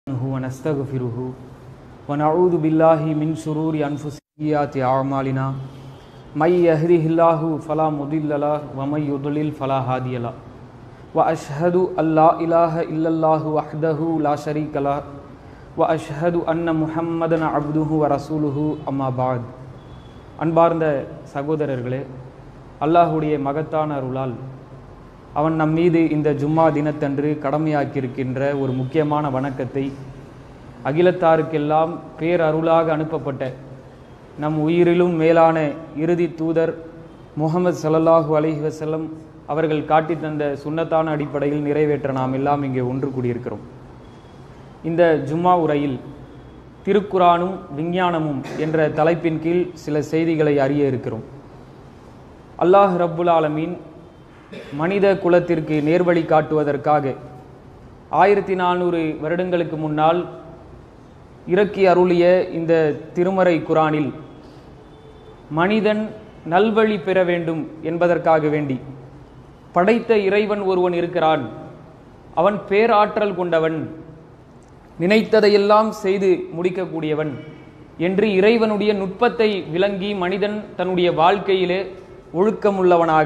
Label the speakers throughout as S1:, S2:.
S1: ونستعينه ونستغفره ونعوذ بالله من شرور أنفسيات أعمالنا من يهده الله فلا مضل له ومن يضلل فلا هادي له وأشهد أن لا إله إلا الله وحده لا شريك له وأشهد أن محمدا عبده ورسوله أما بعد அன்பார்ந்த சகோதரர்களே அல்லாஹுடைய மகத்தான அருளால் அவன் நம் மீது இந்த ஜும்மா தினத்தன்று கடமையாக்கியிருக்கின்ற ஒரு முக்கியமான வணக்கத்தை அகிலத்தாருக்கெல்லாம் பேரருளாக அனுப்பப்பட்ட நம் உயிரிலும் மேலான இறுதி தூதர் முகமது ஸல்லல்லாஹு அலைஹி வஸல்லம் அவர்கள் காட்டித் தந்த சுன்னத்தான அடிப்படையில் நிறைவேற்ற நாம் எல்லாம் இங்கே ஒன்று கூடியிருக்கிறோம் இந்த ஜும்மா உரையில் திருக்குரானும் விஞ்ஞானமும் என்ற தலைப்பின் கீழ் சில செய்திகளை அறிய இருக்கிறோம் அல்லாஹ் ரப்புல் ஆலமீன் மனித குலத்திற்கு நேர்வழி காட்டுவதற்காக ஆயிரத்தி நானூறு வருடங்களுக்கு முன்னால் இறக்கி அருளிய இந்த திருமறை குரானில் மனிதன் நல்வழி பெற வேண்டும் என்பதற்காக வேண்டி படைத்த இறைவன் ஒருவன் இருக்கிறான் அவன் பேராற்றல் கொண்டவன் நினைத்ததையெல்லாம் செய்து முடிக்கக்கூடியவன் என்று இறைவனுடைய நுட்பத்தை விளங்கி மனிதன் தன்னுடைய வாழ்க்கையிலே ஒழுக்கமுள்ளவனாக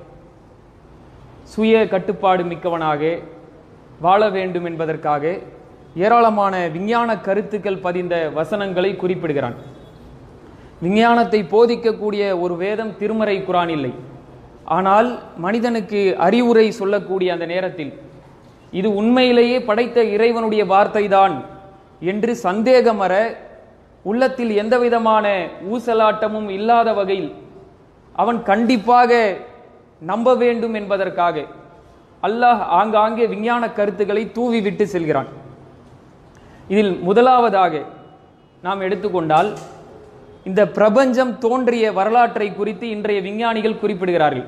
S1: சுய கட்டுப்பாடு மிக்கவனாக வாழ வேண்டும் என்பதற்காக ஏராளமான விஞ்ஞான கருத்துக்கள் பதிந்த வசனங்களை குறிப்பிடுகிறான் விஞ்ஞானத்தை போதிக்கக்கூடிய ஒரு வேதம் திருமறை குரான் இல்லை ஆனால் மனிதனுக்கு அறிவுரை சொல்லக்கூடிய அந்த நேரத்தில் இது உண்மையிலேயே படைத்த இறைவனுடைய வார்த்தைதான் என்று சந்தேகமற உள்ளத்தில் எந்தவிதமான ஊசலாட்டமும் இல்லாத வகையில் அவன் கண்டிப்பாக நம்ப வேண்டும் என்பதற்காக அல்லாஹ் ஆங்காங்கே விஞ்ஞான கருத்துக்களை தூவி விட்டு செல்கிறான் இதில் முதலாவதாக நாம் எடுத்துக்கொண்டால் இந்த பிரபஞ்சம் தோன்றிய வரலாற்றை குறித்து இன்றைய விஞ்ஞானிகள் குறிப்பிடுகிறார்கள்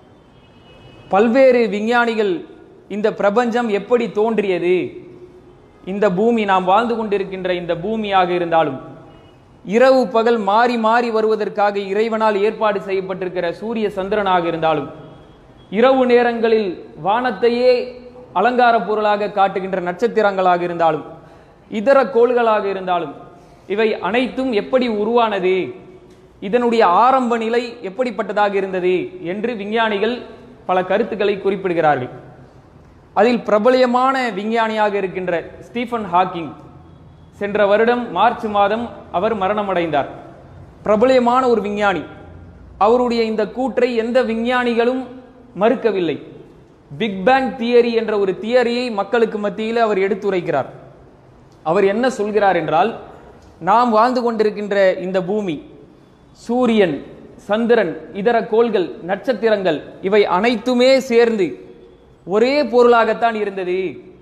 S1: பல்வேறு விஞ்ஞானிகள் இந்த பிரபஞ்சம் எப்படி தோன்றியது இந்த பூமி நாம் வாழ்ந்து கொண்டிருக்கின்ற இந்த பூமியாக இருந்தாலும் இரவு பகல் மாறி மாறி வருவதற்காக இறைவனால் ஏற்பாடு செய்யப்பட்டிருக்கிற சூரிய சந்திரனாக இருந்தாலும் இரவு நேரங்களில் வானத்தையே அலங்கார பொருளாக காட்டுகின்ற நட்சத்திரங்களாக இருந்தாலும் இதர கோள்களாக இருந்தாலும் இவை அனைத்தும் எப்படி உருவானது இதனுடைய ஆரம்ப நிலை எப்படிப்பட்டதாக இருந்தது என்று விஞ்ஞானிகள் பல கருத்துக்களை குறிப்பிடுகிறார்கள் அதில் பிரபலியமான விஞ்ஞானியாக இருக்கின்ற ஸ்டீஃபன் ஹாக்கிங் சென்ற வருடம் மார்ச் மாதம் அவர் மரணமடைந்தார் பிரபலியமான ஒரு விஞ்ஞானி அவருடைய இந்த கூற்றை எந்த விஞ்ஞானிகளும் மறுக்கவில்லை பிக் பேங் தியரி என்ற ஒரு தியரியை மக்களுக்கு மத்தியில் அவர் எடுத்துரைக்கிறார் அவர் என்ன சொல்கிறார் என்றால் நாம் வாழ்ந்து கொண்டிருக்கின்ற இந்த பூமி சூரியன் சந்திரன் இதர கோள்கள் நட்சத்திரங்கள் இவை அனைத்துமே சேர்ந்து ஒரே பொருளாகத்தான் இருந்தது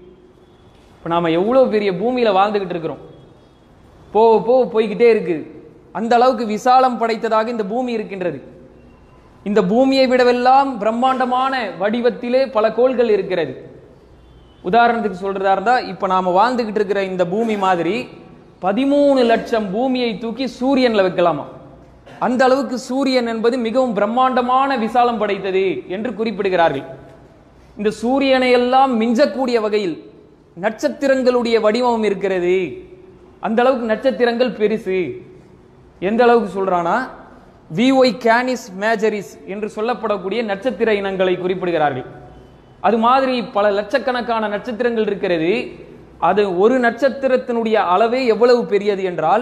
S1: இப்போ நாம் எவ்வளோ பெரிய பூமியில் வாழ்ந்துக்கிட்டு இருக்கிறோம் போக போக போய்கிட்டே இருக்கு அந்த அளவுக்கு விசாலம் படைத்ததாக இந்த பூமி இருக்கின்றது இந்த பூமியை விடவெல்லாம் பிரம்மாண்டமான வடிவத்திலே பல கோள்கள் இருக்கிறது உதாரணத்துக்கு சொல்றதா இருந்தா இப்ப நாம வாழ்ந்துகிட்டு இருக்கிற இந்த பூமி மாதிரி பதிமூணு லட்சம் பூமியை தூக்கி சூரியன்ல வைக்கலாமா அந்த அளவுக்கு சூரியன் என்பது மிகவும் பிரம்மாண்டமான விசாலம் படைத்தது என்று குறிப்பிடுகிறார்கள் இந்த சூரியனை எல்லாம் மிஞ்சக்கூடிய வகையில் நட்சத்திரங்களுடைய வடிவம் இருக்கிறது அந்த அளவுக்கு நட்சத்திரங்கள் பெருசு எந்த அளவுக்கு சொல்றானா விஒய் கேனிஸ் மேஜரிஸ் என்று சொல்லப்படக்கூடிய நட்சத்திர இனங்களை குறிப்பிடுகிறார்கள் அது மாதிரி பல லட்சக்கணக்கான நட்சத்திரங்கள் இருக்கிறது அது ஒரு நட்சத்திரத்தினுடைய அளவே எவ்வளவு பெரியது என்றால்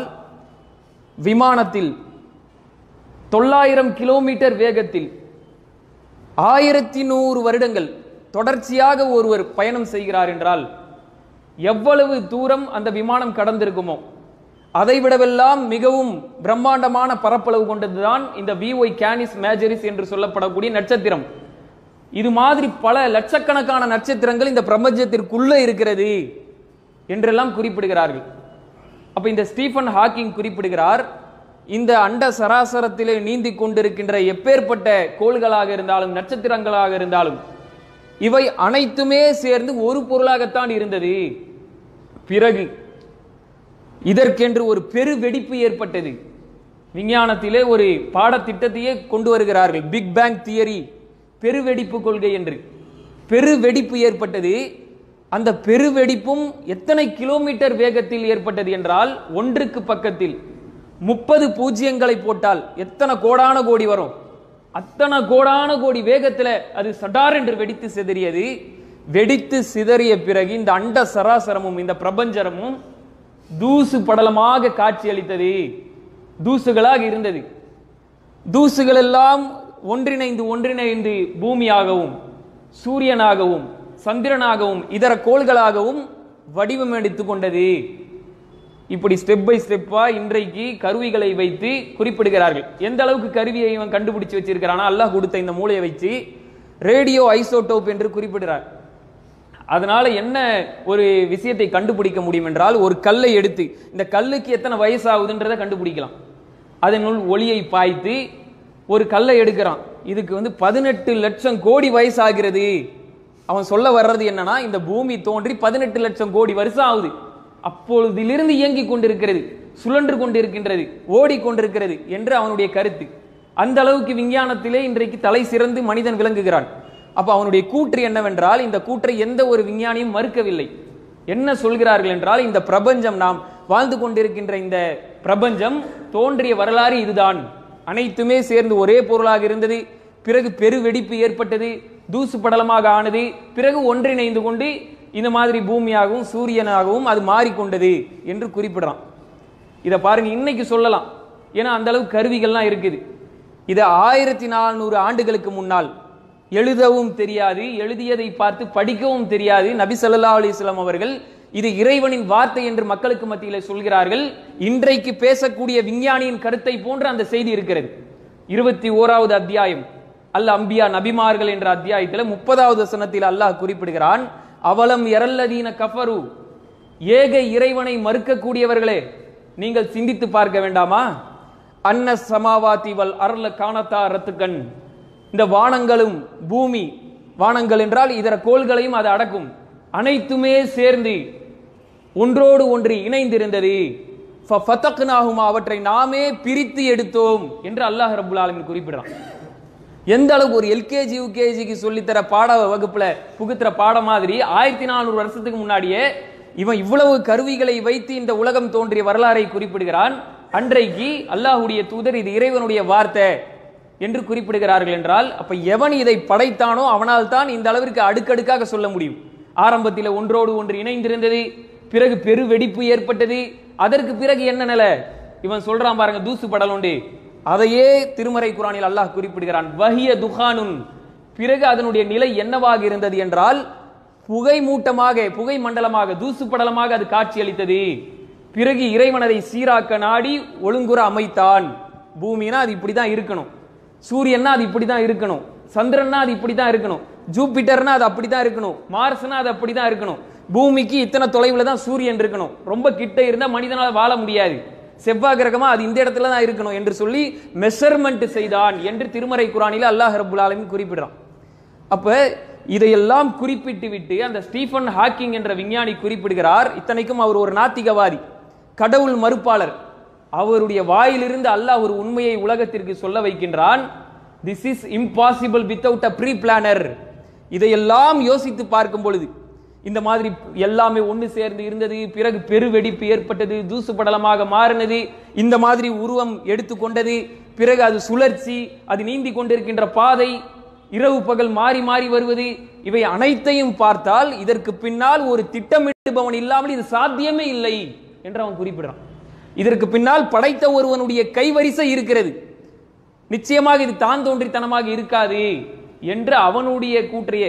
S1: விமானத்தில் தொள்ளாயிரம் கிலோமீட்டர் வேகத்தில் ஆயிரத்தி நூறு வருடங்கள் தொடர்ச்சியாக ஒருவர் பயணம் செய்கிறார் என்றால் எவ்வளவு தூரம் அந்த விமானம் கடந்திருக்குமோ அதை விடவெல்லாம் மிகவும் பிரம்மாண்டமான பரப்பளவு கொண்டதுதான் இந்த விஒய் கேனிஸ் மேஜரிஸ் என்று சொல்லப்படக்கூடிய நட்சத்திரம் இது மாதிரி பல லட்சக்கணக்கான நட்சத்திரங்கள் இந்த பிரபஞ்சத்திற்குள்ள இருக்கிறது என்றெல்லாம் குறிப்பிடுகிறார்கள் அப்ப இந்த ஸ்டீஃபன் ஹாக்கிங் குறிப்பிடுகிறார் இந்த அண்ட சராசரத்திலே நீந்தி கொண்டிருக்கின்ற எப்பேற்பட்ட கோள்களாக இருந்தாலும் நட்சத்திரங்களாக இருந்தாலும் இவை அனைத்துமே சேர்ந்து ஒரு பொருளாகத்தான் இருந்தது பிறகு இதற்கென்று ஒரு பெரு வெடிப்பு ஏற்பட்டது விஞ்ஞானத்திலே ஒரு பாடத்திட்டத்தையே கொண்டு வருகிறார்கள் பிக் பேங் தியரி பெருவெடிப்பு கொள்கை என்று பெரு வெடிப்பு ஏற்பட்டது அந்த பெருவெடிப்பும் எத்தனை கிலோமீட்டர் வேகத்தில் ஏற்பட்டது என்றால் ஒன்றுக்கு பக்கத்தில் முப்பது பூஜ்ஜியங்களை போட்டால் எத்தனை கோடான கோடி வரும் அத்தனை கோடான கோடி வேகத்துல அது சடார் என்று வெடித்து சிதறியது வெடித்து சிதறிய பிறகு இந்த அண்ட சராசரமும் இந்த பிரபஞ்சரமும் தூசு படலமாக காட்சியளித்தது தூசுகளாக இருந்தது தூசுகள் எல்லாம் ஒன்றிணைந்து ஒன்றிணைந்து பூமியாகவும் சூரியனாகவும் சந்திரனாகவும் இதர கோள்களாகவும் வடிவம் எடுத்துக் கொண்டது இப்படி ஸ்டெப் பை ஸ்டெப்பா இன்றைக்கு கருவிகளை வைத்து குறிப்பிடுகிறார்கள் எந்த அளவுக்கு கருவியை இவன் கண்டுபிடிச்சு வச்சிருக்கிறானா அல்லாஹ் கொடுத்த இந்த மூளையை வச்சு ரேடியோ ஐசோடோப் என்று குறிப்பிடுறார் அதனால என்ன ஒரு விஷயத்தை கண்டுபிடிக்க முடியும் என்றால் ஒரு கல்லை எடுத்து இந்த கல்லுக்கு எத்தனை வயசாகுதுன்றதை கண்டுபிடிக்கலாம் அதனுள் ஒளியை பாய்த்து ஒரு கல்லை எடுக்கிறான் இதுக்கு வந்து பதினெட்டு லட்சம் கோடி வயசாகிறது அவன் சொல்ல வர்றது என்னன்னா இந்த பூமி தோன்றி பதினெட்டு லட்சம் கோடி வருஷம் ஆகுது அப்பொழுதிலிருந்து இயங்கிக் கொண்டிருக்கிறது சுழன்று கொண்டிருக்கின்றது ஓடிக்கொண்டிருக்கிறது என்று அவனுடைய கருத்து அந்த அளவுக்கு விஞ்ஞானத்திலே இன்றைக்கு தலை சிறந்து மனிதன் விளங்குகிறான் அப்ப அவனுடைய கூற்று என்னவென்றால் இந்த கூற்றை எந்த ஒரு விஞ்ஞானியும் மறுக்கவில்லை என்ன சொல்கிறார்கள் என்றால் இந்த பிரபஞ்சம் நாம் வாழ்ந்து கொண்டிருக்கின்ற இந்த பிரபஞ்சம் தோன்றிய வரலாறு இதுதான் அனைத்துமே சேர்ந்து ஒரே பொருளாக இருந்தது பிறகு பெருவெடிப்பு ஏற்பட்டது தூசு படலமாக ஆனது பிறகு ஒன்றிணைந்து கொண்டு இந்த மாதிரி பூமியாகவும் சூரியனாகவும் அது மாறிக்கொண்டது என்று குறிப்பிடுறான் இதை பாருங்க இன்னைக்கு சொல்லலாம் ஏன்னா அந்த அளவு கருவிகள்லாம் இருக்குது இதை ஆயிரத்தி நானூறு ஆண்டுகளுக்கு முன்னால் எழுதவும் தெரியாது எழுதியதை பார்த்து படிக்கவும் தெரியாது நபி ஸல்லல்லாஹு அலைஹி வஸல்லம் அவர்கள் இது இறைவனின் வார்த்தை என்று மக்களுக்கு மத்தியிலே சொல்கிறார்கள் இன்றைக்கு பேசக்கூடிய விஞ்ஞானியின் கருத்தை போன்ற அந்த செய்தி இருக்கிறது இருபத்தி ஓராவது அத்தியாயம் அல் அம்பியா நபிமார்கள் என்ற அத்தியாயத்தில் முப்பதாவது வசனத்தில் அல்லாஹ் குறிப்பிடுகிறான் அவலம் எரல்லதீன கஃபரு ஏக இறைவனை மறுக்கக்கூடியவர்களே நீங்கள் சிந்தித்து பார்க்க வேண்டாமா அன்ன சமாவாதி வல் அருள காணத்தா ரத்துக்கண் இந்த வானங்களும் பூமி வானங்கள் என்றால் இதர கோள்களையும் அது அடக்கும் அனைத்துமே சேர்ந்து ஒன்றோடு ஒன்று இணைந்திருந்தது ஃபதக்னாஹுமா அவற்றை நாமே பிரித்து எடுத்தோம் என்று அல்லாஹ் ரப்புல் ஆலமீன் குறிப்பிடுறான் எந்த அளவுக்கு ஒரு எல்கேஜி யூகேஜிக்கு சொல்லித்தர பாட வகுப்புல புகுத்துற பாட மாதிரி ஆயிரத்தி நானூறு வருஷத்துக்கு முன்னாடியே இவன் இவ்வளவு கருவிகளை வைத்து இந்த உலகம் தோன்றிய வரலாறை குறிப்பிடுகிறான் அன்றைக்கு அல்லாஹ்வுடைய தூதர் இது இறைவனுடைய வார்த்தை என்று குறிப்பிடுகிறார்கள் என்றால் அப்ப எவன் இதை படைத்தானோ அவனால் தான் இந்த அளவிற்கு அடுக்கடுக்காக சொல்ல முடியும் ஆரம்பத்தில் ஒன்றோடு ஒன்று இணைந்திருந்தது பிறகு பெரு வெடிப்பு ஏற்பட்டது அதற்கு பிறகு என்ன நிலை இவன் சொல்றான் பாருங்க தூசு படலோண்டு அதையே திருமறை குரானில் அல்லாஹ் குறிப்பிடுகிறான் வஹிய துஹானுன் பிறகு அதனுடைய நிலை என்னவாக இருந்தது என்றால் புகை மூட்டமாக புகை மண்டலமாக தூசு படலமாக அது காட்சியளித்தது பிறகு இறைவன் அதை சீராக்க நாடி ஒழுங்குற அமைத்தான் பூமினா அது இப்படிதான் இருக்கணும் சூரியன்னா அது இப்படிதான் இருக்கணும் சந்திரன்னா அது இப்படிதான் இருக்கணும் ஜூபிட்டர்னா அது அப்படிதான் இருக்கணும் மார்ஸ்னா அது அப்படிதான் இருக்கணும் பூமிக்கு இத்தனை தொலைவுல தான் சூரியன் இருக்கணும் ரொம்ப கிட்ட இருந்தா மனிதனால் வாழ முடியாது செவ்வாய் கிரகமா அது இந்த இடத்துல தான் இருக்கணும் என்று சொல்லி மெஷர்மெண்ட் செய்தான் என்று திருமறை குரானில அல்லாஹ் ரபுல் ஆலமீன் குறிப்பிடுறான் அப்ப இதையெல்லாம் குறிப்பிட்டு விட்டு அந்த ஸ்டீஃபன் ஹாக்கிங் என்ற விஞ்ஞானி குறிப்பிடுகிறார் இத்தனைக்கும் அவர் ஒரு நாத்திகவாதி கடவுள் மறுப்பாளர் அவருடைய வாயிலிருந்து அல்லாஹ் ஒரு உண்மையை உலகத்திற்கு சொல்ல வைக்கின்றான் this is impossible without a pre planner இதையெல்லாம் யோசித்து பார்க்கும் பொழுது இந்த மாதிரி எல்லாமே ஒன்று சேர்ந்து இருந்தது பிறகு பெருவெடிப்பு ஏற்பட்டது தூசு படலமாக மாறினது இந்த மாதிரி உருவம் எடுத்துக்கொண்டது பிறகு அது சுழற்சி அது நீந்தி கொண்டிருக்கின்ற பாதை இரவு பகல் மாறி மாறி வருவது இவை அனைத்தையும் பார்த்தால் இதற்கு பின்னால் ஒரு திட்டமிடுபவன் இல்லாமல் இது சாத்தியமே இல்லை என்று அவன் குறிப்பிடுறான் இதற்கு பின்னால் படைத்த ஒருவனுடைய கைவரிசை இருக்கிறது நிச்சயமாக இது தான் தோன்றித்தனமாக இருக்காது என்று அவனுடைய கூற்றையே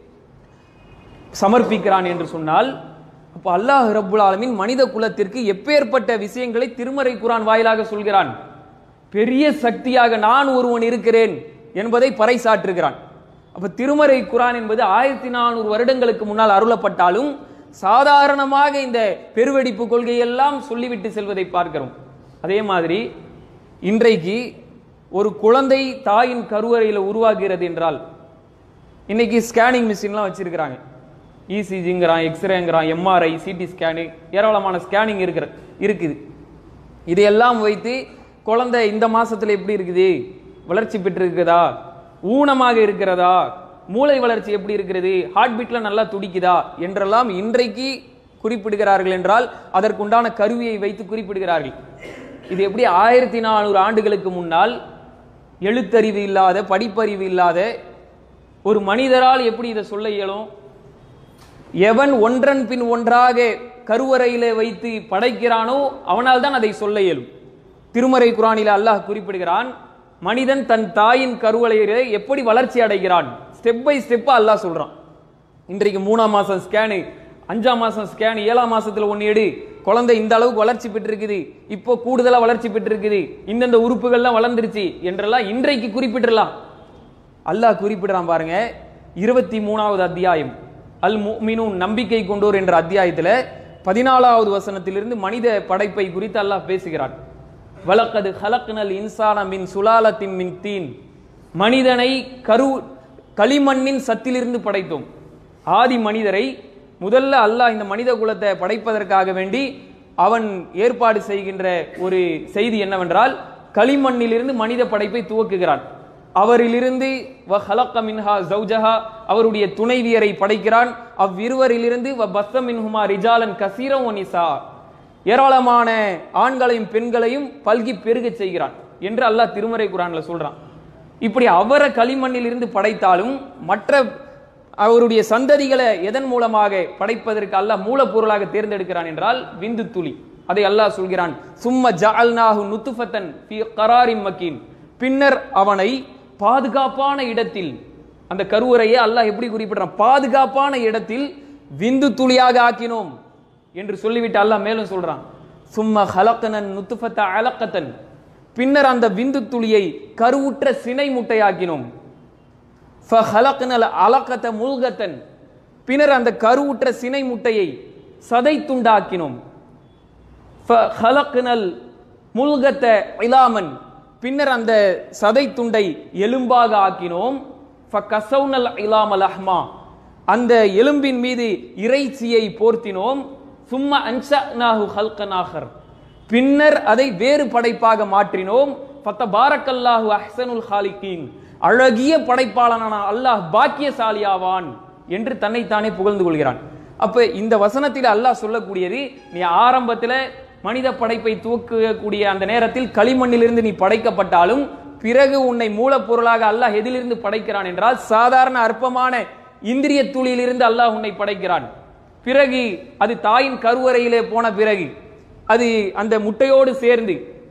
S1: சமர்ப்பிக்கிறான் என்று சொன்னால் அப்போ அல்லாஹ் ரப்புல் ஆலமீன் மனித குலத்திற்கு எப்பேற்பட்ட விஷயங்களை திருமறை குரான் வாயிலாக சொல்கிறான் பெரிய சக்தியாக நான் ஒருவன் இருக்கிறேன் என்பதை பறைசாற்றுகிறான் அப்ப திருமறை குரான் என்பது ஆயிரத்தி நானூறு வருடங்களுக்கு முன்னால் அருளப்பட்டாலும் சாதாரணமாக இந்த பெருவெடிப்பு கொள்கையெல்லாம் சொல்லிவிட்டு செல்வதை பார்க்கிறோம் அதே மாதிரி இன்றைக்கு ஒரு குழந்தை தாயின் கருவறையில் உருவாகிறது என்றால் இன்னைக்கு ஸ்கேனிங் மிஷின்லாம் வச்சிருக்கிறாங்க இசிஜிங்கிறான் எக்ஸ்ரேங்கிறான் எம்ஆர்ஐ சிடி ஸ்கேனு ஏராளமான ஸ்கேனிங் இருக்கிற இருக்குது இதையெல்லாம் வைத்து குழந்தை இந்த மாசத்துல எப்படி இருக்குது வளர்ச்சி பெற்றிருக்குதா ஊனமாக இருக்கிறதா மூளை வளர்ச்சி எப்படி இருக்கிறது ஹார்ட் பீட்ல நல்லா துடிக்குதா என்றெல்லாம் இன்றைக்கு குறிப்பிடுகிறார்கள் என்றால் அதற்குண்டான கருவியை வைத்து குறிப்பிடுகிறார்கள் இது எப்படி ஆயிரத்தி நானூறு ஆண்டுகளுக்கு முன்னால் எழுத்தறிவு இல்லாத படிப்பறிவு இல்லாத ஒரு மனிதரால் எப்படி இதை சொல்ல இயலும் எவன் ஒன்றன் பின் ஒன்றாக கருவறையிலே வைத்து படைக்கிறானோ அவனால் தான் அதை சொல்ல இயலும் திருமறை குரானில அல்லாஹ் குறிப்பிடுகிறான் மனிதன் தன் தாயின் கருவறையிலே எப்படி வளர்ச்சி அடைகிறான் ஸ்டெப் பை ஸ்டெப்பா அல்லாஹ் சொல்றான் இன்றைக்கு மூணாம் மாசம் ஸ்கேனு அஞ்சாம் மாசம் ஸ்கேன் ஏழாம் மாசத்துல ஒன்னு எடு குழந்தை இந்த அளவுக்கு வளர்ச்சி பெற்றிருக்குது இப்போ கூடுதலா வளர்ச்சி பெற்றிருக்குது இந்தந்த உறுப்புகள்லாம் வளர்ந்துருச்சு என்றெல்லாம் இன்றைக்கு குறிப்பிடலாம் அல்லாஹ் குறிப்பிடுறான் பாருங்க இருபத்தி மூணாவது அத்தியாயம் அல் முஃமினூன் நம்பிக்கை கொண்டோர் என்ற அத்தியாயத்துல பதினாலாவது வசனத்திலிருந்து மனித படைப்பை குறித்து அல்லாஹ் பேசுகிறான் வலக்கது ஹலக்னல் இன்சான மின் சுலாலத்தின் மின் தீன் மனிதனை கரு களிமண்ணின் சத்திலிருந்து படைத்தோம் ஆதி மனிதரை முதல்ல அல்லாஹ் இந்த மனித குலத்தை படைப்பதற்காக வேண்டி அவன் ஏற்பாடு செய்கின்ற ஒரு செய்தி என்னவென்றால் களிமண்ணிலிருந்து மனித படைப்பை துவக்குகிறான் அவரிலிருந்து வ ஹலக்க மின்ஹா ஜௌஜஹா அவருடைய துணைவியரை படைக்கிறான் அவ்விருவரிலிருந்து வ பஸ்ஸ மின்ஹுமா ரிஜாலன் கசீரம் ஒனிசா ஏராளமான ஆண்களையும் பெண்களையும் பல்கி பெருகச் செய்கிறான் என்று அல்லாஹ் திருமறை குரான்ல சொல்றான் இப்படி அவரை களிமண்ணிலிருந்து படைத்தாலும் மற்ற அவருடைய சந்ததிகளை எதன் மூலமாக படைப்பதற்கு அல்லாஹ் மூலப்பொருளாக தேர்ந்தெடுக்கிறான் என்றால் விந்து துளி அதை அல்லாஹ் சொல்கிறான் சும்ம ஜஅல்நாஹு நுத்துஃபத்தன் ஃபீ கராரின் மக்கீன் பின்னர் அவனை பாதுகாப்பான இடத்தில் அந்த கருவறையை அல்லாஹ் எப்படி குறிப்பிடுறான் பாதுகாப்பான இடத்தில் விந்து துளியாக ஆக்கினோம் என்று சொல்லிவிட்டு அல்லாஹ் மேலும் சொல்றான் சும்ம ஹலக்கனன் நுத்துஃபத்த அலக்கத்தன் பின்னர் அந்த விந்து துளியை கருவுற்ற சினை முட்டையாக்கினோம் ஃபஹலக்னல் அலக்கத்த முல்கத்தன் பின்னர் அந்த கருவுற்ற சினை முட்டையை சதை துண்டாக்கினோம் ஃபஹலக்னல் முல்கத்த இலாமன் பின்னர் அந்த சதை துண்டை எலும்பாக ஆக்கினோம் ஃபகசௌனல் இலாமல் அஹ்மா அந்த எலும்பின் மீது இறைச்சியை போர்த்தினோம் சும்மா அன்ஷனாஹு ஹல்கனாகர் பின்னர் அதை வேறு படைப்பாக மாற்றினோம் ஃபத்த பாரக்கல்லாஹு அஹ்சனுல் ஹாலிகீன் அழகிய படைப்பாளனான அல்லாஹ் பாக்கியசாலியாவான் என்று தன்னைத்தானே புகழ்ந்து கொள்கிறான் அப்ப இந்த வசனத்தில் அல்லாஹ் சொல்லக்கூடியது நீ ஆரம்பத்துல மனித படைப்பை துவக்கக்கூடிய அந்த நேரத்தில் களிமண்ணிலிருந்து நீ படைக்கப்பட்டாலும் பிறகு உன்னை மூலப்பொருளாக அல்லாஹ் எதிலிருந்து படைக்கிறான் என்றால் சாதாரண அற்பமான இந்திரிய துளியிலிருந்து அல்லாஹ் உன்னை படைக்கிறான் பிறகு அது தாயின் கருவறையிலே போன பிறகு அது அந்த முட்டையோடு சேர்ந்து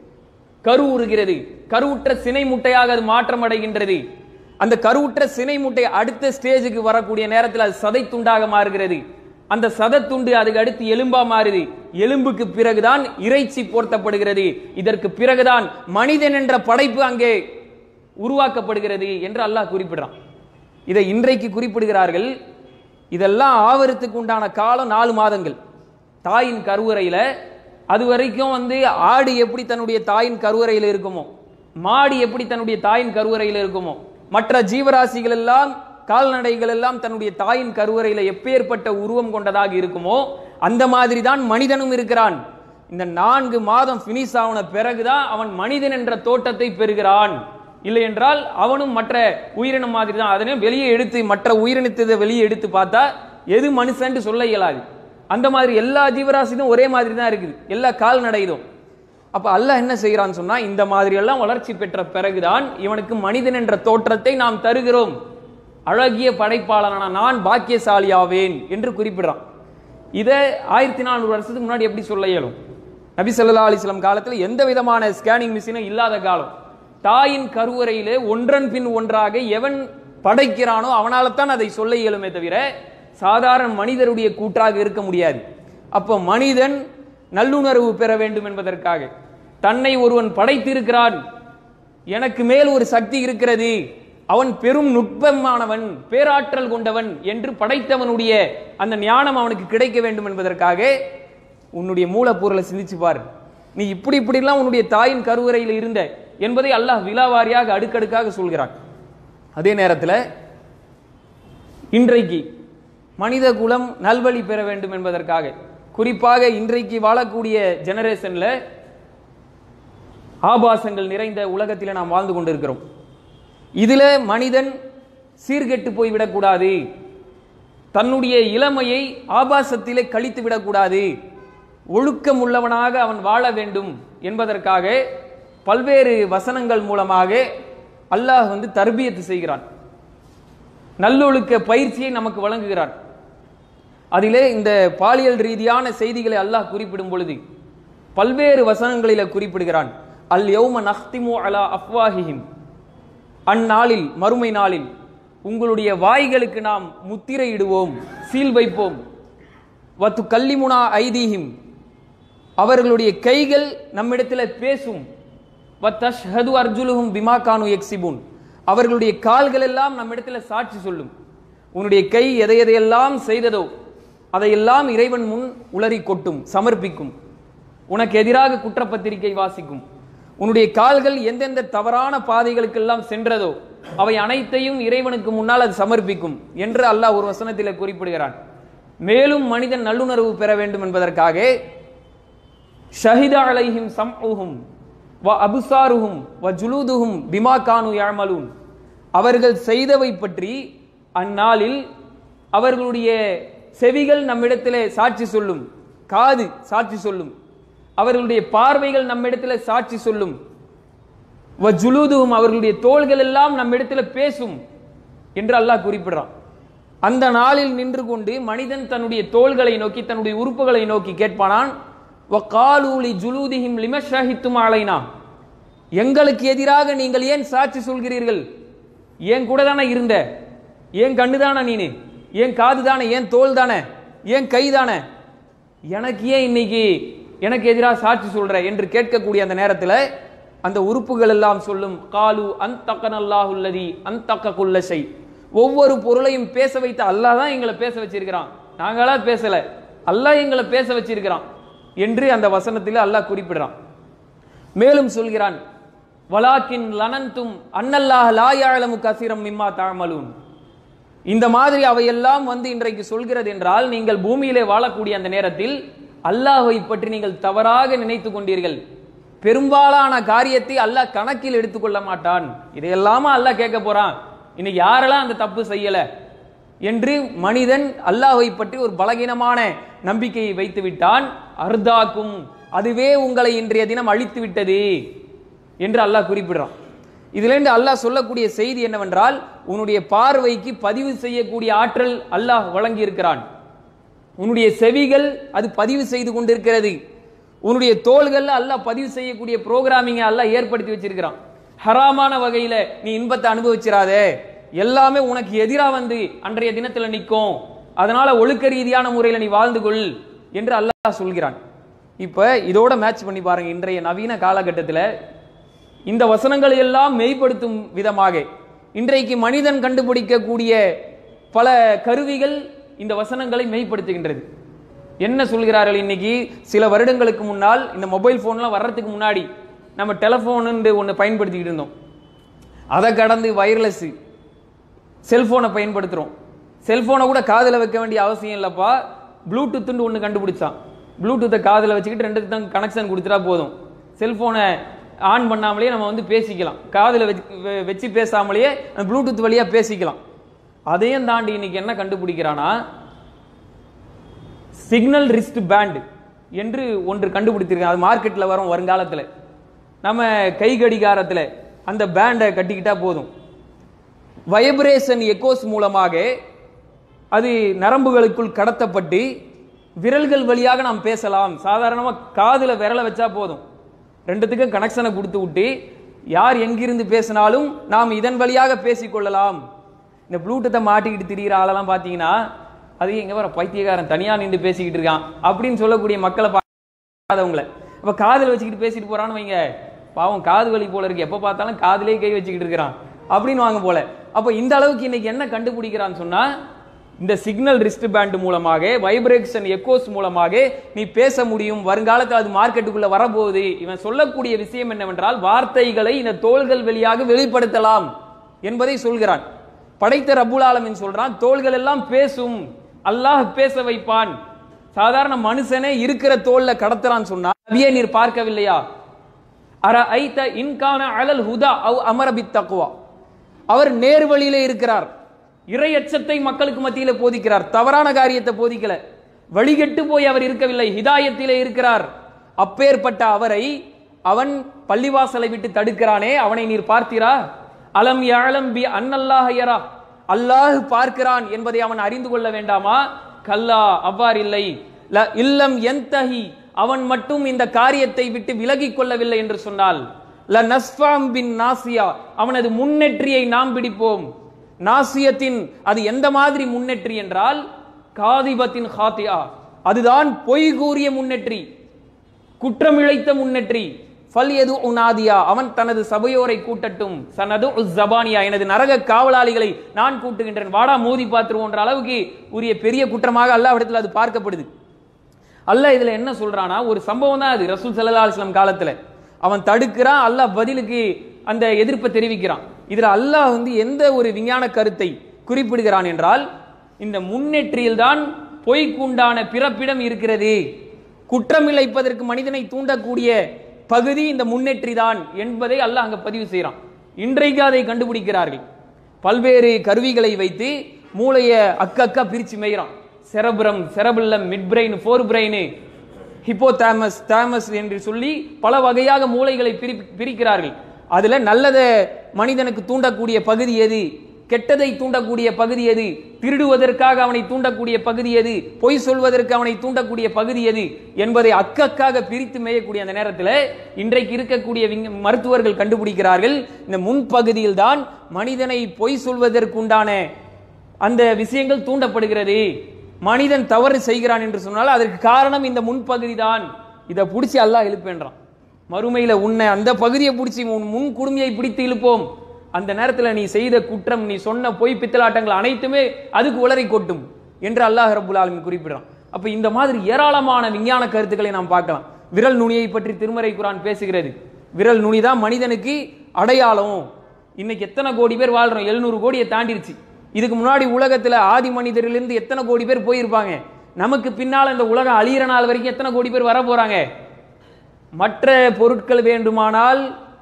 S1: கரு உருகிறது கருவுற்ற சினை முட்டையாக அது மாற்றம் அடைகின்றது அந்த கருவுற்ற சினை முட்டை அடுத்த ஸ்டேஜுக்கு வரக்கூடிய நேரத்தில் அது சதை துண்டாக மாறுகிறது அந்த சதத்துண்டு அதுக்கு அடுத்து எலும்பா மாறுது எலும்புக்கு பிறகுதான் இறைச்சி போர்த்தப்படுகிறது இதற்கு பிறகுதான் மனிதன் என்ற படைப்பு அங்கே உருவாக்கப்படுகிறது என்று அல்லாஹ் குறிப்பிடுறான் இதை இன்றைக்கு குறிப்பிடுகிறார்கள் இதெல்லாம் ஆவரத்துக்கு உண்டான காலம் நாலு மாதங்கள் தாயின் கருவறையில அது வரைக்கும் வந்து ஆடு எப்படி தன்னுடைய தாயின் கருவறையில் இருக்குமோ மாடு எப்படி தன்னுடைய தாயின் கருவறையில் இருக்குமோ மற்ற ஜீவராசிகள் எல்லாம் கால்நடைகள் எல்லாம் தன்னுடைய தாயின் கருவறையில எப்பேற்பட்ட உருவம் கொண்டதாக இருக்குமோ அந்த மாதிரி தான் மனிதனும் இருக்கிறான் இந்த நான்கு மாதம் பினிஷ் ஆன பிறகுதான் அவன் மனிதன் என்ற தோட்டத்தை பெறுகிறான் இல்லை என்றால் அவனும் மற்ற உயிரினம் மாதிரி தான் அதனை வெளியே எடுத்து மற்ற உயிரினத்தை வெளியே எடுத்து பார்த்தா எது மனுஷன்ட்டு சொல்ல இயலாது அந்த மாதிரி எல்லா ஜீவராசியும் ஒரே மாதிரி தான் இருக்குது எல்லா கால்நடைதும் அப்ப அல்லாஹ் என்ன செய்கிறான்னு சொன்னா இந்த மாதிரி எல்லாம் வளர்ச்சி பெற்ற பிறகுதான் இவனுக்கு மனிதன் என்ற தோற்றத்தை நாம் தருகிறோம் அழகிய படைப்பாளனான நான் பாக்கியசாலியாவேன் என்று குறிப்பிடுறான் இதை ஆயிரத்தி நானூறு வருஷத்துக்கு முன்னாடி எப்படி சொல்ல இயலும் நபி ஸல்லல்லாஹு அலைஹி வஸல்லம் காலத்தில் எந்த விதமான ஸ்கேனிங் மிஷினும் இல்லாத காலம் தாயின் கருவறையிலே ஒன்றன் பின் ஒன்றாக எவன் படைக்கிறானோ அவனால தான் அதை சொல்ல இயலுமே தவிர சாதாரண மனிதருடைய கூற்றாக இருக்க முடியாது அப்போ மனிதன் நல்லுணர்வு பெற வேண்டும் என்பதற்காக தன்னை ஒருவன் படைத்திருக்கிறான் எனக்கு மேல் ஒரு சக்தி இருக்கிறது அவன் பெரும் நுட்பமானவன் பேராற்றல் கொண்டவன் என்று படைத்தவனுடைய அந்த ஞானம் அவனுக்கு கிடைக்க வேண்டும் என்பதற்காக உன்னுடைய மூலப்பொருளை சிந்திச்சு பாரு நீ இப்படி இப்படிலாம் உன்னுடைய தாயின் கருவறையில் இருந்த என்பதை அல்லாஹ் விலாவாரியாக அடுக்கடுக்காக சொல்கிறான் அதே நேரத்தில் இன்றைக்கு மனித குலம் நல்வழி பெற வேண்டும் என்பதற்காக குறிப்பாக இன்றைக்கு வாழக்கூடிய ஜெனரேஷன்ல ஆபாசங்கள் நிறைந்த உலகத்தில் நாம் வாழ்ந்து கொண்டிருக்கிறோம் இதுல மனிதன் சீர்கெட்டு போய்விடக்கூடாது தன்னுடைய இளமையை ஆபாசத்திலே கழித்து விடக்கூடாது ஒழுக்கம் உள்ளவனாக அவன் வாழ வேண்டும் என்பதற்காக பல்வேறு வசனங்கள் மூலமாக அல்லாஹ் வந்து தர்பியத்து செய்கிறான் நல்லொழுக்க பயிற்சியை நமக்கு வழங்குகிறான் அதிலே இந்த பாலியல் ரீதியான செய்திகளை அல்லாஹ் குறிப்பிடும் பொழுது பல்வேறு வசனங்களில குறிப்பிடுகிறான் அல் யௌம நஹ்திமு அலா அஃப்வாஹிஹிம் அந்நாளில் மறுமை நாளில் உங்களுடைய வாய்களுக்கு நாம் முத்திரையிடுவோம் சீல் வைப்போம் வத்து கல்லிமுனா ஐதீஹிம் அவர்களுடைய கைகள் நம்மிடத்தில் பேசும் வத்தஷ்ஹது அர்ஜுலுஹும் பிமா கானு எக்ஸிபூன் அவர்களுடைய கால்கள் எல்லாம் நம்மிடத்தில் சாட்சி சொல்லும் உன்னுடைய கை எதை எதையெல்லாம் செய்ததோ அதையெல்லாம் இறைவன் முன் உளறி கொட்டும் சமர்ப்பிக்கும் உனக்கு எதிராக குற்றப்பத்திரிகை வாசிக்கும் உன்னுடைய கால்கள் எந்தெந்த தவறான பாதைகளுக்கெல்லாம் சென்றதோ அவை அனைத்தையும் இறைவனுக்கு முன்னால் அது சமர்ப்பிக்கும் என்று அல்லாஹ் ஒரு வசனத்தில் குறிப்பிடுகிறான் மேலும் மனிதன் நல்லுணர்வு பெற வேண்டும் என்பதற்காக ஷஹிதா அலைஹிம் சம்உஹும் வ அபுசாருஹும் வ ஜுலூதுஹும் பிமா கானு யாமலூன் அவர்கள் செய்தவை பற்றி அந்நாளில் அவர்களுடைய செவிகள் நம்மிடத்திலே சாட்சி சொல்லும் காது சாட்சி சொல்லும் அவர்களுடைய பார்வைகள் நம்மிடத்தில் சாட்சி சொல்லும் வ ஜுலூதுஹும் அவர்களுடைய தோள்கள் எல்லாம் நம்மிடத்தில் பேசும் என்று அல்லாஹ் குறிப்பிடுறான் அந்த நாளில் நின்று கொண்டு மனிதன் தன்னுடைய தோள்களை நோக்கி தன்னுடைய உறுப்புகளை நோக்கி கேட்பானான் வக்காலூலி ஜுலூதிஹிம் லிமஷாஹித்தும் அலைனா எங்களுக்கு எதிராக நீங்கள் ஏன் சாட்சி சொல்கிறீர்கள் ஏன் கூட தானே இருந்த ஏன் கண்ணு தானே நீனு ஏன் காது தானே ஏன் தோல் தானே ஏன் கை தானே எனக்கு ஏன் இன்னைக்கு எனக்கு எதிராக சாட்சி சொல்ற என்று கேட்கக்கூடிய அந்த நேரத்தில் அந்த உறுப்புகள் எல்லாம் சொல்லும் காலு அந்தக்கனல்லாஹுல்லதி அந்தக்க குல்லசை ஒவ்வொரு பொருளையும் பேச வைத்த அல்லாஹ் தான் எங்களை பேச வச்சிருக்கிறான் நாங்களா பேசல அல்லாஹ் எங்களை பேச வச்சிருக்கிறான் என்று அந்த வசனத்தில் அல்லாஹ் குறிப்பிடுறான் மேலும் சொல்கிறான் வலாக்கின் லனந்தும் அன்னல்லாஹ் லாயாழமு கசிரம் மிம்மா தாமலூன் இந்த மாதிரி அவையெல்லாம் வந்து இன்றைக்கு சொல்கிறது என்றால் நீங்கள் பூமியிலே வாழக்கூடிய அந்த நேரத்தில் அல்லாஹை பற்றி நீங்கள் தவறாக நினைத்து கொண்டீர்கள் பெரும்பாலான காரியத்தை அல்லாஹ் கணக்கில் எடுத்துக்கொள்ள மாட்டான் இதையெல்லாமா அல்லாஹ் கேட்க போறான் இன்னைக்கு யாரெல்லாம் அந்த தப்பு செய்யல என்று மனிதன் அல்லாஹை பற்றி ஒரு பலகீனமான நம்பிக்கையை வைத்து விட்டான் அர்தாக்கும் அதுவே உங்களை இன்றைய தினம் அழித்து விட்டது என்று அல்லாஹ் குறிப்பிடுறான் இதிலிருந்து அல்லாஹ் சொல்லக்கூடிய செய்தி என்னவென்றால் உன்னுடைய பார்வைக்கு பதிவு செய்யக்கூடிய ஆற்றல் அல்லாஹ் வழங்கி இருக்கிறான் உன்னுடைய செவிகள் அது பதிவு செய்து கொண்டிருக்கிறது உன்னுடைய தோள்கள் அல்லாஹ் பதிவு செய்யக்கூடிய புரோகிராமிங்கை அல்லாஹ் ஏற்படுத்தி வச்சிருக்கிறான் ஹராமான வகையில நீ இன்பத்தை அனுபவிச்சிராதே எல்லாமே உனக்கு எதிரா வந்து அன்றைய தினத்துல நிற்கும் அதனால ஒழுக்க ரீதியான முறையில் நீ வாழ்ந்து கொள் என்று அல்லாஹ் சொல்கிறான் இப்ப இதோட மேட்ச் பண்ணி பாருங்க இன்றைய நவீன காலகட்டத்தில் இந்த வசனங்களை எல்லாம் மெய்ப்படுத்தும் விதமாக இன்றைக்கு மனிதன் கண்டுபிடிக்கக்கூடிய பல கருவிகள் இந்த வசனங்களை மெய்ப்படுத்துகின்றது என்ன சொல்கிறார்கள் இன்னைக்கு சில வருடங்களுக்கு முன்னால் இந்த மொபைல் ஃபோன்லாம் வர்றதுக்கு முன்னாடி நம்ம டெலஃபோனு ஒன்று பயன்படுத்திக்கிட்டு இருந்தோம் அதை கடந்து வயர்லெஸ் செல்போனை பயன்படுத்துகிறோம் செல்போனை கூட காதில் வைக்க வேண்டிய அவசியம் இல்லைப்பா ப்ளூடூத்துன்னு ஒன்று கண்டுபிடிச்சான் ப்ளூடூத்தை காதில் வச்சுக்கிட்டு ரெண்டுக்கு தான் கனெக்ஷன் கொடுத்துட்டா போதும் செல்போனை ஆன் பண்ணாமலேயே நம்ம வந்து பேசிக்கலாம் காதில் வச்சு வெ- வச்சு பேசாமலேயே அந்த ப்ளூடூத் வழியாக பேசிக்கலாம் அதையும் தாண்டி இன்னைக்கு என்ன கண்டுபிடிக்கிறானா சிக்னல் ரிஸ்ட் பேண்ட் என்று ஒன்று கண்டுபிடித்திருக்காங்க அது மார்க்கெட்டில் வரும் வருங்காலத்தில் நம்ம கை கடிகாரத்தில் அந்த பேண்டை கட்டிக்கிட்டா போதும் வைப்ரேஷன் எக்கோஸ் மூலமாக அது நரம்புகளுக்குள் கடத்தப்பட்டு விரல்கள் வழியாக நாம் பேசலாம் சாதாரணமாக காதில் விரலை வச்சா போதும் ரெண்டுத்துக்கும் கனெக்ஷனை கொடுத்து விட்டு யார் எங்கிருந்து பேசினாலும் நாம் இதன் வழியாக பேசிக்கொள்ளலாம் இந்த ப்ளூடூத்தை மாட்டிக்கிட்டு திரிகிற ஆளெல்லாம் பார்த்தீங்கன்னா அது எங்க வர பைத்தியக்காரன் தனியாக நின்று பேசிக்கிட்டு இருக்கான் அப்படின்னு சொல்லக்கூடிய மக்களை பார்க்காதவங்கள அப்ப காதில் வச்சுக்கிட்டு பேசிட்டு போறான்னு வைங்க பாவம் காது வலி போல இருக்கு எப்ப பார்த்தாலும் காதுலயே கை வச்சுக்கிட்டு இருக்கிறான் அப்படின்னு வாங்க போல அப்ப இந்த அளவுக்கு இன்னைக்கு என்ன கண்டுபிடிக்கிறான்னு சொன்னா இந்த சிக்னல் ரிஸ்ட் பேண்ட் மூலமாக வைப்ரேஷன் எக்கோஸ் மூலமாக நீ பேச முடியும் வருங்காலத்தில் அது மார்க்கெட்டுக்குள்ள வரப்போகுது இவன் சொல்லக்கூடிய விஷயம் என்னவென்றால் வார்த்தைகளை இந்த தோள்கள் வழியாக வெளிப்படுத்தலாம் என்பதை சொல்கிறான் படைத்த ரப்புல் ஆலமீன் சொல்றான் தோள்கள் எல்லாம் பேசும் அல்லாஹ் பேச வைப்பான் சாதாரண மனுஷனே இருக்கிற தோல்ல கடத்துறான்னு சொன்னா நபியே நீர் பார்க்கவில்லையா அர ஐத்த இன்கான அலல் ஹுதா அவ் அமரபித் தக்குவா அவர் நேர் வழியிலே இருக்கிறார் இறையச்சத்தை மக்களுக்கு மத்தியில போதிக்கிறார் தவறான காரியத்தை போதிக்கல வழிகெட்டு போய் அவர் இருக்கவில்லை ஹிதாயத்திலே இருக்கிறார் அப்பேற்பட்ட அவரை அவன் பள்ளிவாசலை விட்டு தடுக்கிறானே அவனை நீர் பார்த்தீரா அலம் யாழம் பி அன்னல்லாஹ் யரா அல்லாஹ் பார்க்கிறான் என்பதை அவன் அறிந்து கொள்ள வேண்டாமா கல்லா அவ்வாறில்லை ல இல்லம் எந்தஹி அவன் மட்டும் இந்த காரியத்தை விட்டு விலகிக் கொள்ளவில்லை என்று சொன்னால் ல நஸ்ஃபாம் பின் நாசியா அவனது முன்னெற்றியை நாம் பிடிப்போம் நாசியத்தின் அது எந்த மாதிரி முன்னெற்றி என்றால் காதிபத்தின் ஹாத்தியா அதுதான் பொய் கூறிய முன்னெற்றி குற்றமிழைத்த முன்னெற்றி ஃபல் எது உனாதியா அவன் தனது சபையோரை கூட்டட்டும் சனது ஜபானியா எனது நரக காவலாளிகளை நான் கூட்டுகின்றேன் வாடா மோதி பார்த்துருவோன்ற அளவுக்கு உரிய பெரிய குற்றமாக அல்லாஹ்விடத்தில் அது பார்க்கப்படுது அல்லாஹ் இதுல என்ன சொல்றானா ஒரு சம்பவம் தான் அது ரசூல் ஸல்லல்லாஹு அலைஹி வஸல்லம் காலத்துல அவன் தடுக்கிறான் அல்லாஹ் பதிலுக்கு அந்த எதிர்ப்பை தெரிவிக்கிறான் இதுல அல்லாஹ் வந்து எந்த ஒரு விஞ்ஞான கருத்தை குறிப்பிடுகிறான் என்றால் இந்த முன்னேற்றியில் தான் பொய்க்குண்டான பிறப்பிடம் இருக்கிறது குற்றம் இழைப்பதற்கு மனிதனை தூண்டக்கூடிய பகுதி இந்த முன்னேற்றி தான் என்பதை அல்லாஹ் அங்க பதிவு செய்கிறான் இன்றைக்கு அதை கண்டுபிடிக்கிறார்கள் பல்வேறு கருவிகளை வைத்து மூளையை அக்கக்கா பிரிச்சு மேய்றான் cerebrum cerebellum mid brain fore brain hypothalamus thalamus என்று சொல்லி பல வகையாக மூளைகளை பிரி பிரிக்கிறார்கள் அதுல நல்லதை மனிதனுக்கு தூண்டக்கூடிய பகுதி எது கெட்டதை தூண்டக்கூடிய பகுதி எது திருடுவதற்காக அவனை தூண்டக்கூடிய பகுதி எது பொய் சொல்வதற்கு அவனை தூண்டக்கூடிய பகுதி எது என்பதை அக்கக்காக பிரித்து மேயக்கூடிய அந்த நேரத்தில் இன்றைக்கு இருக்கக்கூடிய விஞ்ஞ- மருத்துவர்கள் கண்டுபிடிக்கிறார்கள் இந்த முன்பகுதியில் தான் மனிதனை பொய் சொல்வதற்குண்டான அந்த விஷயங்கள் தூண்டப்படுகிறது மனிதன் தவறு செய்கிறான் என்று சொன்னால் அதற்கு காரணம் இந்த முன்பகுதி தான் இதை பிடிச்சி அல்லாஹ் இழுப்பேன்றான் மறுமையில உன்னை அந்த பகுதியை பிடிச்சி உன் முன் குடுமையை பிடித்து இழுப்போம் அந்த நேரத்துல நீ செய்த குற்றம் நீ சொன்ன பொய் பித்தலாட்டங்கள் அனைத்துமே அதுக்கு உளறி கொட்டும் என்று அல்லாஹ் ரபுல் ஆலமீன் குறிப்பிடுறான் அப்ப இந்த மாதிரி ஏராளமான விஞ்ஞான கருத்துக்களை நாம் பார்க்கலாம் விரல் நுனியை பற்றி திருமறை குரான் பேசுகிறது விரல் நுனி தான் மனிதனுக்கு அடையாளம் இன்னைக்கு எத்தனை கோடி பேர் வாழ்றோம் எழுநூறு கோடியை தாண்டிருச்சு இதுக்கு முன்னாடி உலகத்துல ஆதி மனிதரிலிருந்து எத்தனை கோடி பேர் போயிருப்பாங்க நமக்கு பின்னால் இந்த உலகம் அழியிற நாள் வரைக்கும் எத்தனை கோடி பேர் வர போறாங்க மற்ற பொருட்கள் வேண்டுமானால்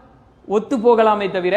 S1: ஒத்து போகலாமே தவிர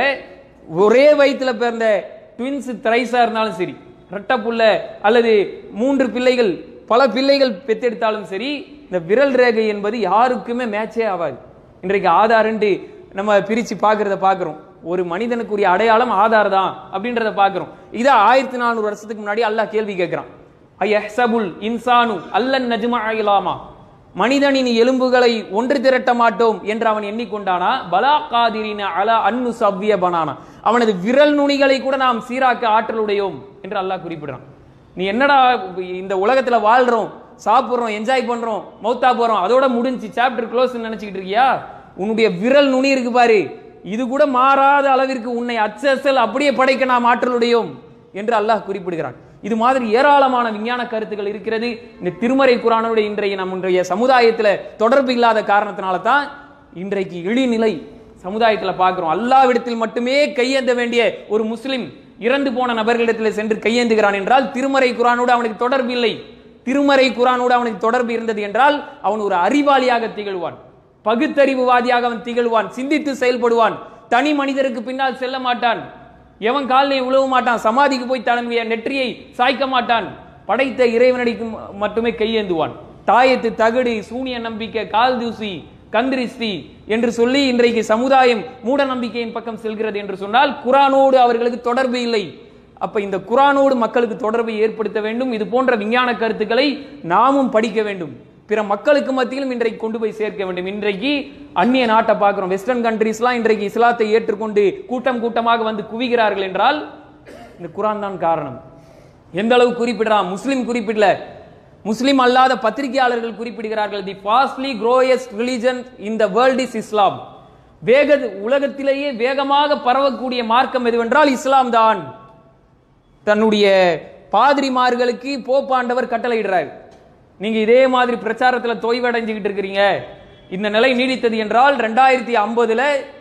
S1: ஒரே வயித்துல பிறந்த ட்வின்ஸ் திரைசா இருந்தாலும் சரி ரெட்டப்புள்ள அல்லது மூன்று பிள்ளைகள் பல பிள்ளைகள் பெத்தெடுத்தாலும் சரி இந்த விரல் ரேகை என்பது யாருக்குமே மேட்சே ஆகாது இன்றைக்கு ஆதார்ன்ட்டு நம்ம பிரிச்சு பார்க்கறத பார்க்கிறோம் ஒரு மனிதனுக்குரிய அடையாளம் ஆதார் தான் அப்படின்றத பார்க்கிறோம் இதை ஆயிரத்தி நானூறு வருஷத்துக்கு முன்னாடி அல்லாஹ் கேள்வி கேட்கிறான் ஐயஹ்சபுல் இன்சானு அல்லன் நஜ்மா இலாமா மனிதனின் எலும்புகளை ஒன்று திரட்ட மாட்டோம் என்று அவன் எண்ணிக்கொண்டானா பலா காதிரின அலா அன்னு சவ்விய பனானா அவனது விரல் நுனிகளை கூட நாம் சீராக்க ஆற்றலுடையோம் என்று அல்லாஹ் குறிப்பிடுறான் நீ என்னடா இந்த உலகத்துல வாழ்றோம் சாப்பிடுறோம் என்ஜாய் பண்றோம் மௌத்தா போறோம் அதோட முடிஞ்சு சாப்டர் க்ளோஸ் நினைச்சுக்கிட்டு இருக்கியா உன்னுடைய விரல் நுனி இருக்கு பாரு இது கூட மாறாத அளவிற்கு உன்னை அச்சசல் அப்படியே படைக்க நாம் ஆற்றலுடையோம் என்று அல்லாஹ் குறிப்பிடுகிறான் இது மாதிரி ஏராளமான விஞ்ஞான கருத்துக்கள் இருக்கிறது இந்த திருமறை குரானுடைய இன்றைய நம்முடைய சமுதாயத்துல தொடர்பு இல்லாத காரணத்தினால தான் இன்றைக்கு இழிநிலை சமுதாயத்துல பார்க்கிறோம் அல்லாவிடத்தில் மட்டுமே கையேந்த வேண்டிய ஒரு முஸ்லிம் இறந்து போன நபர்களிடத்தில் சென்று கையேந்துகிறான் என்றால் திருமறை குரானோடு அவனுக்கு தொடர்பு இல்லை திருமறை குரானோடு அவனுக்கு தொடர்பு இருந்தது என்றால் அவன் ஒரு அறிவாளியாக திகழ்வான் பகுத்தறிவுவாதியாக அவன் திகழ்வான் சிந்தித்து செயல்படுவான் தனி மனிதருக்கு பின்னால் செல்ல மாட்டான் எவன் காலிலே உழவ மாட்டான் சமாதிக்கு போய் தன்னுடைய நெற்றியை சாய்க்க மாட்டான் படைத்த இறைவனடிக்கு மட்டுமே கையேந்துவான் தாயத்து தகடு சூனிய நம்பிக்கை கால் தூசி கந்திரிஸ்தி என்று சொல்லி இன்றைக்கு சமுதாயம் மூட நம்பிக்கையின் பக்கம் செல்கிறது என்று சொன்னால் குரானோடு அவர்களுக்கு தொடர்பு இல்லை அப்ப இந்த குரானோடு மக்களுக்கு தொடர்பை ஏற்படுத்த வேண்டும் இது போன்ற விஞ்ஞான கருத்துக்களை நாமும் படிக்க வேண்டும் பிற மக்களுக்கு மத்தியிலும் இன்றைக்கு கொண்டு போய் சேர்க்க வேண்டும் இன்றைக்கு அந்நிய நாட்டை பார்க்கிறோம் வெஸ்டர்ன் கண்ட்ரீஸ்லாம் இன்றைக்கு இஸ்லாத்தை ஏற்றுக்கொண்டு கூட்டம் கூட்டமாக வந்து குவிகிறார்கள் என்றால் இந்த குரான் தான் காரணம் எந்த அளவு குறிப்பிடுறான் முஸ்லிம் குறிப்பிடல முஸ்லிம் அல்லாத பத்திரிகையாளர்கள் குறிப்பிடுகிறார்கள் the fastly growing religion in the world is Islam வேக உலகத்திலேயே வேகமாக பரவக்கூடிய மார்க்கம் எதுவென்றால் இஸ்லாம் தான் தன்னுடைய பாதிரிமார்களுக்கு போப்பாண்டவர் கட்டளையிடுறார் நீங்க இதே மாதிரி பிரச்சாரத்துல தொய்வடைஞ்சுக்கிட்டு இருக்கிறீங்க இந்த நிலை நீடித்தது என்றால் ரெண்டாயிரத்தி ஐம்பதுல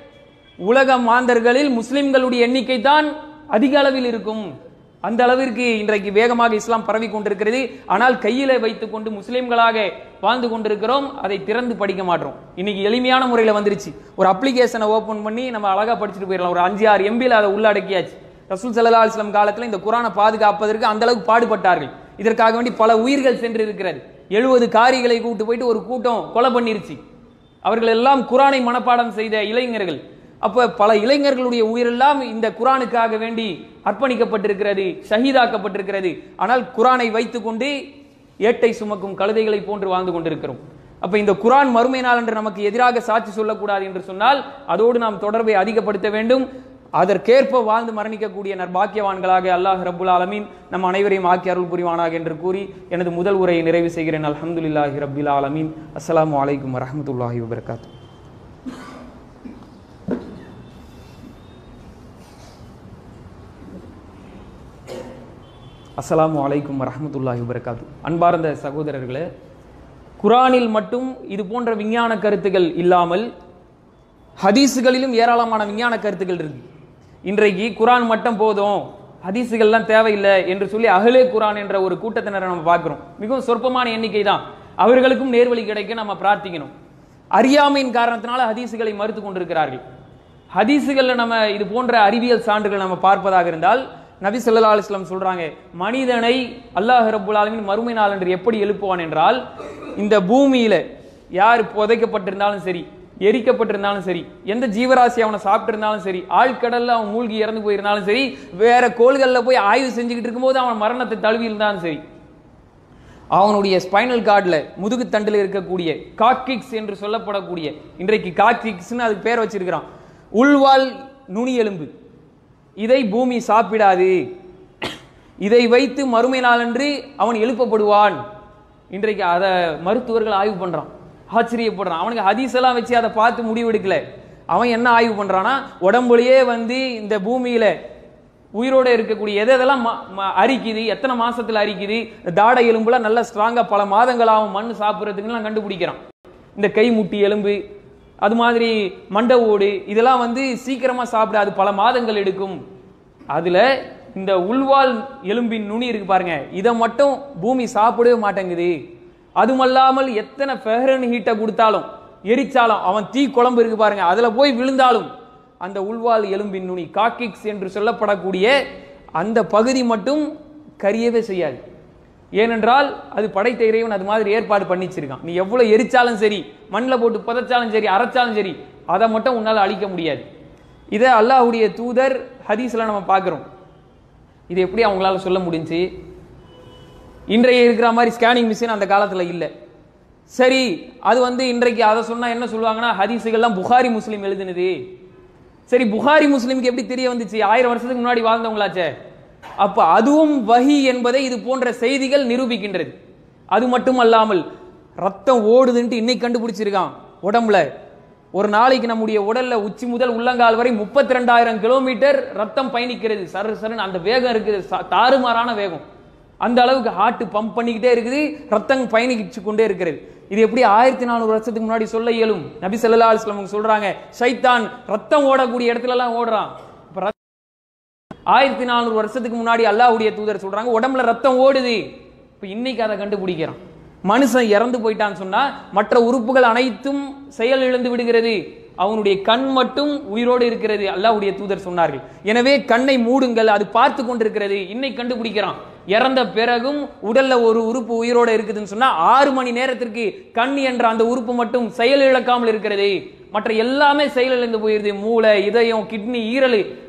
S1: உலக மாந்தர்களில் முஸ்லிம்களுடைய எண்ணிக்கை தான் அதிக அளவில் இருக்கும் அந்த அளவிற்கு இன்றைக்கு வேகமாக இஸ்லாம் பரவி கொண்டிருக்கிறது ஆனால் கையில வைத்துக் கொண்டு முஸ்லிம்களாக வாழ்ந்து கொண்டிருக்கிறோம் அதை திறந்து படிக்க மாட்டோம் இன்னைக்கு எளிமையான முறையில் வந்துருச்சு ஒரு அப்ளிகேஷனை ஓபன் பண்ணி நம்ம அழகா படிச்சுட்டு போயிடலாம் ஒரு அஞ்சு ஆறு எம்பியில் அதை உள்ளடக்கியாச்சு ரசூல் சல்லா அலிஸ்லாம் காலத்துல இந்த குரானை பாதுகாப்பதற்கு அந்த அளவுக்கு பாடுபட்டார்கள் இதற்காக வேண்டி பல உயிர்கள் சென்று இருக்கிறது எழுபது காரிகளை கூட்டு போயிட்டு ஒரு கூட்டம் கொலை பண்ணிருச்சு அவர்கள் எல்லாம் குரானை மனப்பாடம் செய்த இளைஞர்கள் அப்ப பல இளைஞர்களுடைய உயிரெல்லாம் இந்த குரானுக்காக வேண்டி அர்ப்பணிக்கப்பட்டிருக்கிறது ஷஹீதாக்கப்பட்டிருக்கிறது ஆனால் குரானை வைத்துக்கொண்டு ஏட்டை சுமக்கும் கழுதைகளை போன்று வாழ்ந்து கொண்டிருக்கிறோம் அப்ப இந்த குரான் மறுமை நாள் என்று நமக்கு எதிராக சாட்சி சொல்லக்கூடாது என்று சொன்னால் அதோடு நாம் தொடர்பை அதிகப்படுத்த வேண்டும் அதற்கேற்ப வாழ்ந்து மரணிக்கக்கூடிய நற்பாக்கியவான்களாக அல்லாஹ் ரப்புல் ஆலமீன் நம் அனைவரையும் ஆக்கி அருள் புரிவானாக என்று கூறி எனது முதல் உரையை நிறைவு செய்கிறேன் அல்ஹம்துலில்லாஹி ரப்பில் ஆலமீன் அஸ்ஸலாமு அலைக்கும் வரஹ்மத்துல்லாஹி வபரகாத்து அஸ்ஸலாமு அலைக்கும் வரஹ்மத்துல்லாஹி வபரகாத்து அன்பார்ந்த சகோதரர்களே குரானில் மட்டும் இது போன்ற விஞ்ஞான கருத்துகள் இல்லாமல் ஹதீஸுகளிலும் ஏராளமான விஞ்ஞான கருத்துக்கள் இருக்கு இன்றைக்கு குரான் மட்டும் போதும் ஹதீஸுகள்லாம் தேவையில்லை என்று சொல்லி அகலே குரான் என்ற ஒரு கூட்டத்தினரை நம்ம பார்க்கிறோம் மிகவும் சொற்பமான எண்ணிக்கை தான் அவர்களுக்கும் நேர்வழி கிடைக்க நம்ம பிரார்த்திக்கணும் அறியாமையின் காரணத்தினால ஹதீஸுகளை மறுத்து கொண்டிருக்கிறார்கள் ஹதீஸுகள்ல நம்ம இது போன்ற அறிவியல் சான்றுகள் நம்ம பார்ப்பதாக இருந்தால் நபி ஸல்லல்லாஹு அலைஹி வஸல்லம் சொல்றாங்க மனிதனை அல்லாஹ் ரப்புல் ஆலமீன் மறுமை நாள் என்று எப்படி எழுப்புவான் என்றால் இந்த பூமியில யார் புதைக்கப்பட்டிருந்தாலும் சரி எரிக்கப்பட்டிருந்தாலும் சரி எந்த ஜீவராசி அவனை சாப்பிட்டிருந்தாலும் சரி ஆழ்கடல்ல அவன் மூழ்கி இறந்து போயிருந்தாலும் சரி வேற கோள்கள்ல போய் ஆய்வு செஞ்சுக்கிட்டு இருக்கும்போது அவன் மரணத்தை தழுவி இருந்தாலும் சரி அவனுடைய ஸ்பைனல் கார்டில் முதுகு தண்டில் இருக்கக்கூடிய காக்கிக்ஸ் என்று சொல்லப்படக்கூடிய இன்றைக்கு காக்கிக்ஸ்னு அதுக்கு பேர் வச்சிருக்கிறான் உள்வால் நுனி எலும்பு இதை பூமி சாப்பிடாது இதை வைத்து மறுமை நாளன்று அவன் எழுப்பப்படுவான் இன்றைக்கு அதை மருத்துவர்கள் ஆய்வு பண்றான் ஆச்சரியப்படுறான் அவனுக்கு ஹதீஸ் எல்லாம் வச்சு அதை பார்த்து முடிவெடுக்கல அவன் என்ன ஆய்வு பண்றானா உடம்புலயே வந்து இந்த பூமியில உயிரோட இருக்கக்கூடிய எது எதெல்லாம் ம- ம- அரிக்குது எத்தனை மாசத்துல அரிக்குது தாடை எலும்புலாம் நல்லா ஸ்ட்ராங்கா பல மாதங்களாகும் மண் சாப்பிட்றதுக்குலாம் கண்டுபிடிக்கிறான் இந்த கை முட்டி எலும்பு அது மாதிரி மண்டை ஓடு இதெல்லாம் வந்து சீக்கிரமா சாப்பிடாது பல மாதங்கள் எடுக்கும் அதுல இந்த உள்வால் எலும்பின் நுனி இருக்கு பாருங்க இதை மட்டும் பூமி சாப்பிடவே மாட்டேங்குது அதுமல்லாமல் எத்தனை ஃபெஹரன் ஹீட்டை கொடுத்தாலும் எரிச்சாலும் அவன் தீ குழம்பு இருக்கு பாருங்க அதுல போய் விழுந்தாலும் அந்த உள்வால் எலும்பின் நுனி காக்கிக்ஸ் என்று சொல்லப்படக்கூடிய அந்த பகுதி மட்டும் கரியவே செய்யாது ஏனென்றால் அது படைத்த இறைவன் அது மாதிரி ஏற்பாடு பண்ணி வச்சிருக்கான் நீ எவ்வளவு எரிச்சாலும் சரி மண்ணில் போட்டு புதைச்சாலும் சரி அரைச்சாலும் சரி அதை மட்டும் உன்னால அழிக்க முடியாது இதை அல்லாஹ்வுடைய தூதர் ஹதீஸ்ல நம்ம பார்க்கிறோம் இது எப்படி அவங்களால சொல்ல முடிஞ்சு இன்றைய இருக்கிற மாதிரி ஸ்கேனிங் மிஷின் அந்த காலத்துல இல்லை சரி அது வந்து இன்றைக்கு அதை சொன்னா என்ன சொல்லுவாங்கன்னா ஹதீஸுகள்லாம் புகாரி முஸ்லீம் எழுதுனது சரி புகாரி முஸ்லிமுக்கு எப்படி தெரிய வந்துச்சு ஆயிரம் வருஷத்துக்கு முன்னாடி வாழ்ந்தவங்களாச்சே அப்ப அதுவும் வஹி என்பதை இது போன்ற செய்திகள் நிரூபிக்கின்றது அது மட்டும் அல்லாமல் ரத்தம் ஓடுதுன்ட்டு இன்னைக்கு கண்டுபிடிச்சிருக்கான் உடம்புல ஒரு நாளைக்கு நம்முடைய உடல்ல உச்சி முதல் உள்ளங்கால் வரை முப்பத்தி ரெண்டாயிரம் கிலோமீட்டர் ரத்தம் பயணிக்கிறது சரு சருன்னு அந்த வேகம் இருக்குது ச- தாறுமாறான வேகம் அந்த அளவுக்கு ஹார்ட் பம்ப் பண்ணிக்கிட்டே இருக்குது ரத்தம் பயணிச்சு கொண்டே இருக்கிறது இது எப்படி ஆயிரத்தி நானூறு வருஷத்துக்கு முன்னாடி சொல்ல இயலும் நபி ஸல்லல்லாஹு அலைஹி வஸல்லம் சொல்றாங்க ஷைத்தான் ரத்தம் ஓடக்கூடிய இடத்துல எல்லாம் ஓடுறான் அப்ப ரத்த- ஆயிரத்தி நானூறு வருஷத்துக்கு முன்னாடி அல்லாஹ்வுடைய தூதர் சொல்றாங்க உடம்புல ரத்தம் ஓடுது இப்ப இன்னைக்கு அதை கண்டுபிடிக்கிறான் மனுஷன் இறந்து போயிட்டான்னு சொன்னா மற்ற உறுப்புகள் அனைத்தும் செயல் இழந்து விடுகிறது அவனுடைய கண் மட்டும் உயிரோடு இருக்கிறது அல்லாஹ்வுடைய தூதர் சொன்னார்கள் எனவே கண்ணை மூடுங்கள் அது பார்த்து கொண்டிருக்கிறது இன்னைக்கு கண்டுபிடிக்கிறான் இறந்த பிறகும் உடல்ல ஒரு உறுப்பு உயிரோட இருக்குதுன்னு சொன்னா ஆறு மணி நேரத்திற்கு கண் என்ற அந்த உறுப்பு மட்டும் செயல் இழக்காமல் இருக்கிறது மற்ற எல்லாமே செயல் இழந்து போயிருது மூளை இதயம் கிட்னி ஈரல்